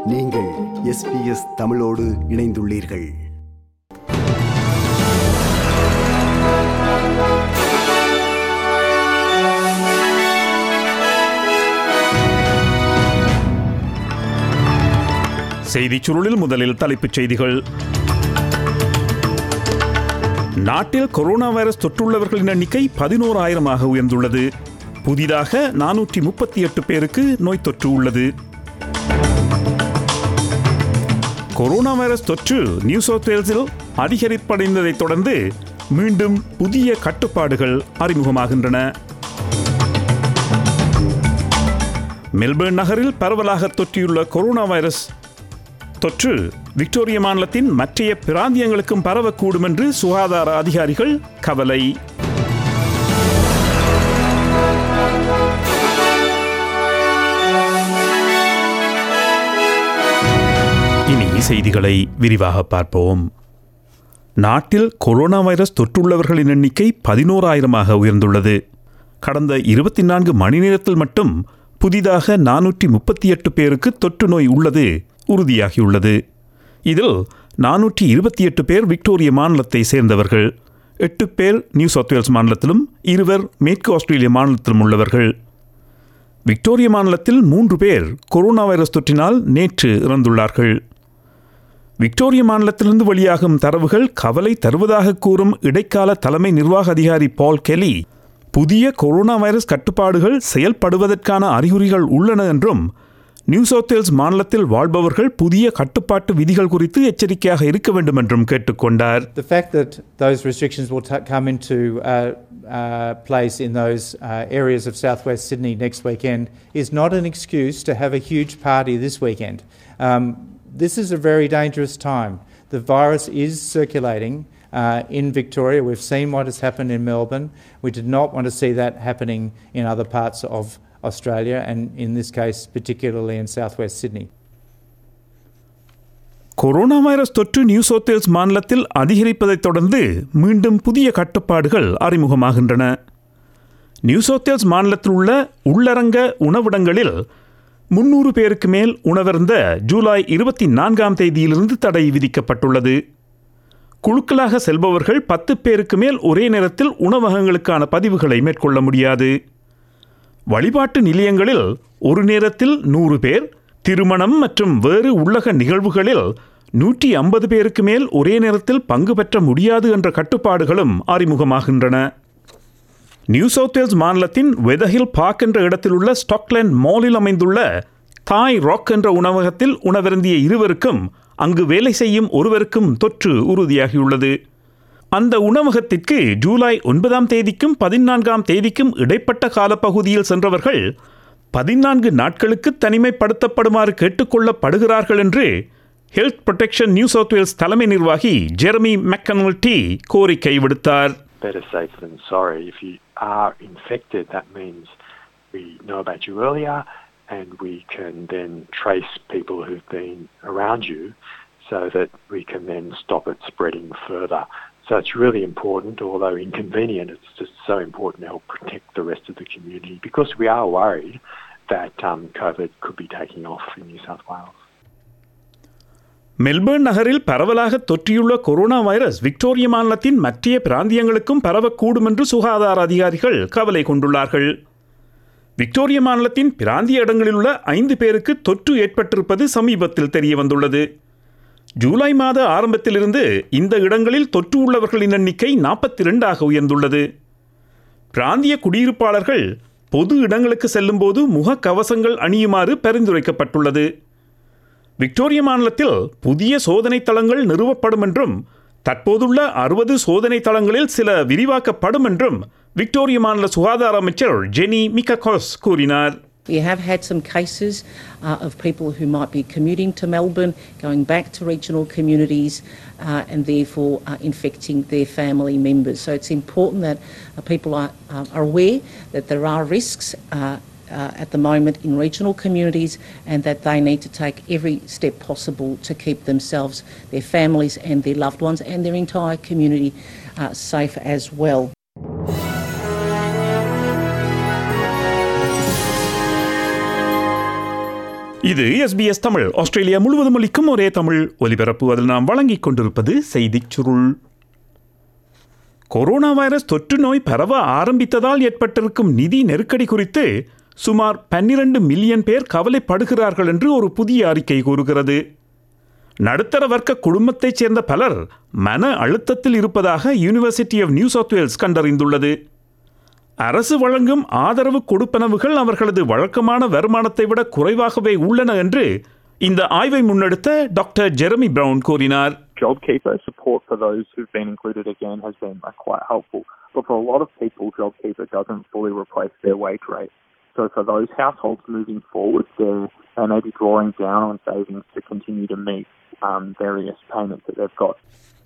நீங்கள் எஸ்பிஎஸ் தமிழோடு இணைந்துள்ளீர்கள் செய்திச் சுருளில் முதலில் தலைப்புச் செய்திகள் நாட்டில் கொரோனா வைரஸ் தொற்றுள்ளவர்களின் எண்ணிக்கை பதினோராயிரமாக உயர்ந்துள்ளது புதிதாக நானூற்றி முப்பத்தி எட்டு பேருக்கு நோய் தொற்று உள்ளது கொரோனா வைரஸ் தொற்று நியூ சவுத் வேல்ஸில் அதிகரிப்படைந்ததைத் தொடர்ந்து மீண்டும் புதிய கட்டுப்பாடுகள் அறிமுகமாகின்றன மெல்பர்ன் நகரில் பரவலாக தொற்றியுள்ள கொரோனா வைரஸ் தொற்று விக்டோரிய மாநிலத்தின் மற்றைய பிராந்தியங்களுக்கும் பரவக்கூடும் என்று சுகாதார அதிகாரிகள் கவலை இனி செய்திகளை விரிவாக பார்ப்போம் நாட்டில் கொரோனா வைரஸ் தொற்றுள்ளவர்களின் எண்ணிக்கை பதினோராயிரமாக உயர்ந்துள்ளது கடந்த இருபத்தி நான்கு மணி நேரத்தில் மட்டும் புதிதாக நானூற்றி முப்பத்தி எட்டு பேருக்கு தொற்று நோய் உள்ளது உறுதியாகியுள்ளது இதில் நானூற்றி இருபத்தி எட்டு பேர் விக்டோரிய மாநிலத்தை சேர்ந்தவர்கள் எட்டு பேர் நியூ சவுத் வேல்ஸ் மாநிலத்திலும் இருவர் மேற்கு ஆஸ்திரேலிய மாநிலத்திலும் உள்ளவர்கள் விக்டோரிய மாநிலத்தில் மூன்று பேர் கொரோனா வைரஸ் தொற்றினால் நேற்று இறந்துள்ளார்கள் விக்டோரிய மாநிலத்திலிருந்து வெளியாகும் தரவுகள் கவலை தருவதாக கூறும் இடைக்கால தலைமை நிர்வாக அதிகாரி பால் கெலி புதிய கொரோனா வைரஸ் கட்டுப்பாடுகள் செயல்படுவதற்கான அறிகுறிகள் உள்ளன என்றும் நியூ சவுத் வேல்ஸ் மாநிலத்தில் வாழ்பவர்கள் புதிய கட்டுப்பாட்டு விதிகள் குறித்து எச்சரிக்கையாக இருக்க வேண்டும் என்றும் கேட்டுக்கொண்டார் The fact that those restrictions will ta come into uh, uh, place in those uh, areas of southwest Sydney next weekend is not an excuse to have a huge party this weekend. Um, this is a very dangerous time. The virus is circulating uh, in Victoria. We've seen what has happened in Melbourne. We did not want to see that happening in other parts of Australia, and in this case, particularly in southwest Sydney. Coronavirus தொற்று New South Wales மாநிலத்தில் அதிகரிப்பதைத் தொடர்ந்து மீண்டும் புதிய கட்டுப்பாடுகள் அறிமுகமாகின்றன new South Wales மாநிலத்தில் உள்ள உள்ளரங்க உணவிடங்களில் முன்னூறு பேருக்கு மேல் உணவருந்த ஜூலை இருபத்தி நான்காம் தேதியிலிருந்து தடை விதிக்கப்பட்டுள்ளது குழுக்களாக செல்பவர்கள் பத்து பேருக்கு மேல் ஒரே நேரத்தில் உணவகங்களுக்கான பதிவுகளை மேற்கொள்ள முடியாது வழிபாட்டு நிலையங்களில் ஒரு நேரத்தில் நூறு பேர் திருமணம் மற்றும் வேறு உள்ளக நிகழ்வுகளில் நூற்றி ஐம்பது பேருக்கு மேல் ஒரே நேரத்தில் பங்கு பெற்ற முடியாது என்ற கட்டுப்பாடுகளும் அறிமுகமாகின்றன நியூ சவுத் வேல்ஸ் மாநிலத்தின் வெதஹில் பார்க் என்ற இடத்தில் உள்ள ஸ்டாக்லேண்ட் மாலில் அமைந்துள்ள தாய் ராக் என்ற உணவகத்தில் உணவருந்திய இருவருக்கும் அங்கு வேலை செய்யும் ஒருவருக்கும் தொற்று உறுதியாகியுள்ளது அந்த உணவகத்திற்கு ஜூலை ஒன்பதாம் தேதிக்கும் பதினான்காம் தேதிக்கும் இடைப்பட்ட காலப்பகுதியில் சென்றவர்கள் பதினான்கு நாட்களுக்கு தனிமைப்படுத்தப்படுமாறு கேட்டுக்கொள்ளப்படுகிறார்கள் என்று health protection New South Wales தலைமை நிர்வாகி ஜெரமி மெக்கனல்டி கோரிக்கை விடுத்தார் better safe than sorry. If you are infected, that means we know about you earlier and we can then trace people who've been around you so that we can then stop it spreading further. So it's really important, although inconvenient, it's just so important to help protect the rest of the community because we are worried that um, COVID could be taking off in New South Wales. Melbourne நகரில் பரவலாக தொற்றியுள்ள corona virus Victoria மாநிலத்தின் மற்றைய பிராந்தியங்களுக்கும் பரவக்கூடும் என்று சுகாதார அதிகாரிகள் கவலை கொண்டுள்ளார்கள் விக்டோரிய மாநிலத்தின் பிராந்திய இடங்களில் உள்ள ஐந்து பேருக்கு தொற்று ஏற்பட்டிருப்பது சமீபத்தில் தெரிய வந்துள்ளது ஜூலை மாத ஆரம்பத்திலிருந்து இந்த இடங்களில் தொற்று உள்ளவர்களின் எண்ணிக்கை நாற்பத்தி இரண்டாக உயர்ந்துள்ளது பிராந்திய குடியிருப்பாளர்கள் பொது இடங்களுக்கு செல்லும்போது முகக்கவசங்கள் அணியுமாறு பரிந்துரைக்கப்பட்டுள்ளது விக்டோரிய மாநிலத்தில் புதிய சோதனை தளங்கள் நிறுவப்படும் என்றும் தற்போதுள்ள அறுபது சோதனை தளங்களில் சில விரிவாக்கப்படும் என்றும் விக்டோரிய மாநில சுகாதார அமைச்சர் ஜெனி மிக்ககாஸ் கூறினார் We have had some cases uh, of people who might be commuting to Melbourne, going back to regional communities, uh, and therefore uh, infecting their family members. So it's important that uh, people are, uh, are aware that there are risks. Uh, uh, at the moment in regional communities, and that they need to take every step possible to keep themselves, their families, and their loved ones, and their entire community uh, safe as well. இது SBS Tamil Australia முழுவதும் அளிக்கும் ஒரே தமிழ் ஒலிபரப்பு அதில் நாம் வழங்கிக் கொண்டிருப்பது செய்திச் சுருள் கொரோனா வைரஸ் தொற்று நோய் பரவ ஆரம்பித்ததால் ஏற்பட்டிருக்கும் நிதி நெருக்கடி குறித்து சுமார் பன்னிரண்டு மில்லியன் பேர் கவலைப்படுகிறார்கள் என்று ஒரு புதிய அறிக்கை கூறுகிறது நடுத்தர வர்க்க குடும்பத்தைச் சேர்ந்த பலர் மன அழுத்தத்தில் இருப்பதாக university of New South Wales கண்டறிந்துள்ளது அரசு வழங்கும் ஆதரவு கொடுப்பனவுகள் அவர்களது வழக்கமான வருமானத்தை விட குறைவாகவே உள்ளன என்று இந்த ஆய்வை முன்னெடுத்த டாக்டர் ஜெரமி பிரவுன் கூறினார் JobKeeper support for those who've been included again has been uh, quite helpful. But for a lot of people, JobKeeper doesn't fully replace their wage rate. So for those households moving forward, they're, they may be drawing down on savings to continue to meet um, various payments that they've got.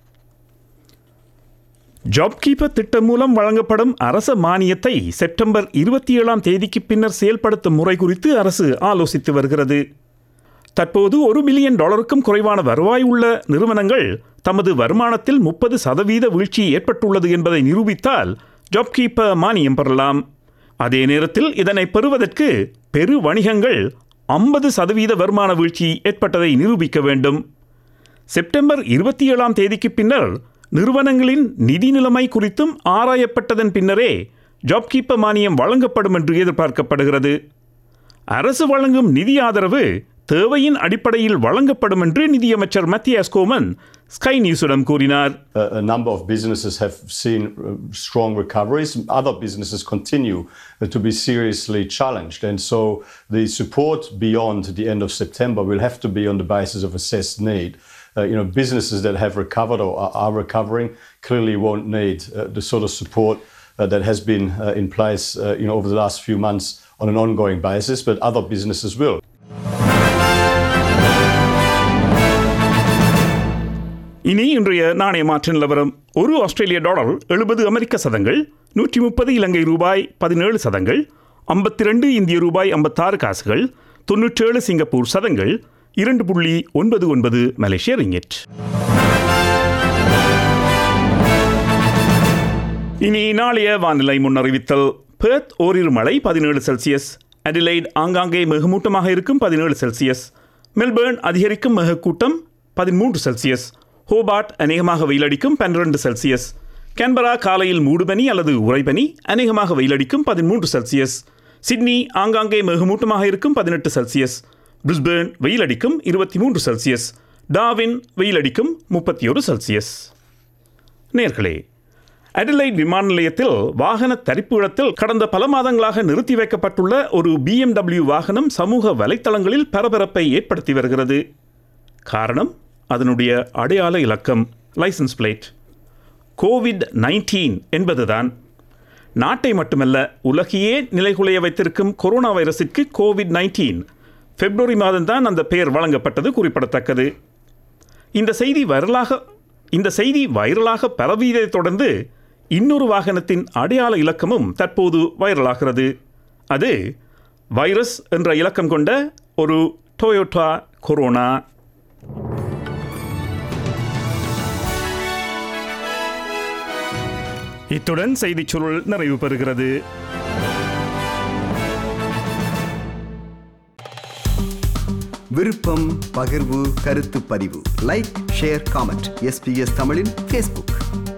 JobKeeper திட்டம் மூலம் வழங்கப்படும் அரச மானியத்தை September இருபத்தி ஏழாம் தேதிக்கு பின்னர் செயல்படுத்தும் முறை குறித்து அரசு ஆலோசித்து வருகிறது தற்போது ஒரு மில்லியன் டாலருக்கும் குறைவான வருவாய் உள்ள நிறுவனங்கள் தமது வருமானத்தில் முப்பது சதவீத வீழ்ச்சி ஏற்பட்டுள்ளது என்பதை நிரூபித்தால் ஜாப் கீப்பர் மானியம் பெறலாம் அதே நேரத்தில் இதனை பெறுவதற்கு பெரு வணிகங்கள் ஐம்பது சதவீத வருமான வீழ்ச்சி ஏற்பட்டதை நிரூபிக்க வேண்டும் செப்டம்பர் இருபத்தி ஏழாம் தேதிக்கு பின்னர் நிறுவனங்களின் நிதி நிலைமை குறித்தும் ஆராயப்பட்டதன் பின்னரே ஜாப் கீப்பர் மானியம் வழங்கப்படும் என்று எதிர்பார்க்கப்படுகிறது அரசு வழங்கும் நிதி ஆதரவு தேவையின் அடிப்படையில் வழங்கப்படும் என்று நிதியமைச்சர் மத்தியாஸ் கோமன் ஸ்கை நியூஸிடம் கூறினார் a a number of businesses have seen uh, strong recoveries. Other businesses continue uh, to be seriously challenged. And so the support beyond the end of September will have to be on the basis of assessed need. Uh, you know, businesses that have recovered or are, are recovering clearly won't need uh, the sort of support uh, that has been uh, in place, uh, you know, over the last few months on an ongoing basis, but other businesses will. இனி இன்றைய நாணய மாற்று நிலவரம் ஒரு ஆஸ்திரேலிய dollar எழுபது அமெரிக்க சதங்கள் நூற்றி முப்பது இலங்கை ரூபாய் பதினேழு சதங்கள் ஐம்பத்தி ரெண்டு இந்திய ரூபாய் ஐம்பத்தாறு காசுகள் தொன்னூற்றேழு சிங்கப்பூர் சதங்கள் இரண்டு புள்ளி ஒன்பது ஒன்பது மலேசிய ரிங்கெட் இனி நாளைய வானிலை முன்னறிவித்தல் பெர்த் ஓரிரு மழை பதினேழு செல்சியஸ் அடிலைட் ஆங்காங்கே மிகமூட்டமாக இருக்கும் பதினேழு செல்சியஸ் மெல்பேர்ன் அதிகரிக்கும் மிகக்கூட்டம் பதிமூன்று செல்சியஸ் ஹோபார்ட் அநேகமாக வெயிலடிக்கும் பன்னிரண்டு செல்சியஸ் கேன்பரா காலையில் மூடுபனி அல்லது உறைபனி அநேகமாக வெயிலடிக்கும் பதிமூன்று செல்சியஸ் சிட்னி ஆங்காங்கே மிகமூட்டமாக இருக்கும் பதினெட்டு செல்சியஸ் பிரிஸ்பேர்ன் வெயிலடிக்கும் இருபத்தி மூன்று செல்சியஸ் டாவின் வெயிலடிக்கும் முப்பத்தி ஒரு செல்சியஸ் நேர்களே அடிலைட் விமான நிலையத்தில் வாகன தரிப்பிடத்தில் கடந்த பல மாதங்களாக நிறுத்தி வைக்கப்பட்டுள்ள ஒரு BMW வாகனம் சமூக வலைத்தளங்களில் பரபரப்பை ஏற்படுத்தி வருகிறது காரணம் அதனுடைய அடையாள இலக்கம் லைசன்ஸ் பிளேட் கோவிட் நைன்டீன் என்பதுதான் நாட்டை மட்டுமல்ல உலகையே நிலைகுலைய வைத்திருக்கும் கொரோனா வைரஸிற்கு கோவிட் நைன்டீன் பிப்ரவரி மாதம்தான் அந்த பெயர் வழங்கப்பட்டது குறிப்பிடத்தக்கது இந்த செய்தி வைரலாக இந்த செய்தி வைரலாக பரவியதைத் தொடர்ந்து இன்னொரு வாகனத்தின் அடையாள இலக்கமும் தற்போது வைரலாகிறது அது வைரஸ் என்ற இலக்கம் கொண்ட ஒரு டொயோட்டா கொரோனா இத்துடன் செய்திச் சுருள் நிறைவு பெறுகிறது விருப்பம் பகிர்வு கருத்து பதிவு லைக் ஷேர் காமெண்ட் எஸ்பிஎஸ் தமிழின் ஃபேஸ்புக்